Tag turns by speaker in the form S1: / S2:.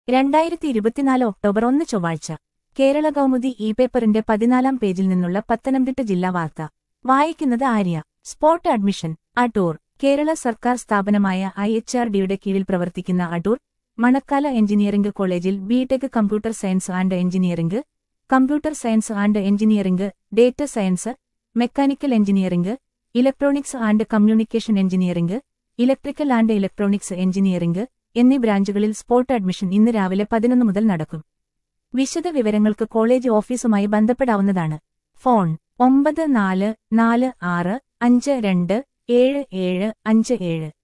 S1: രണ്ടായിരത്തി ഇരുപത്തിനാല് ഒക്ടോബർ ഒന്ന് ചൊവ്വാഴ്ച കേരള കൗമുദി ഇ പേപ്പറിന്റെ പതിനാലാം പേജിൽ നിന്നുള്ള പത്തനംതിട്ട ജില്ലാ വാർത്ത വായിക്കുന്നത് ആര്യ സ്പോട്ട് അഡ്മിഷൻ അടൂർ കേരള സർക്കാർ സ്ഥാപനമായ ഐ എച്ച് ആർ ഡിയുടെ കീഴിൽ പ്രവർത്തിക്കുന്ന അടൂർ മണക്കാല എഞ്ചിനീയറിംഗ് കോളേജിൽ BTech computer science and engineering computer science and engineering data science mechanical engineering electronics and communication engineering electrical and electronics engineering എന്നീ ബ്രാഞ്ചുകളിൽ സ്പോട്ട് അഡ്മിഷൻ ഇന്ന് രാവിലെ പതിനൊന്ന് മുതൽ നടക്കും വിശദ വിവരങ്ങൾക്ക് കോളേജ് ഓഫീസുമായി ബന്ധപ്പെടാവുന്നതാണ് ഫോൺ ഒമ്പത് നാല് നാല് ആറ് അഞ്ച് രണ്ട് ഏഴ് ഏഴ് അഞ്ച് ഏഴ്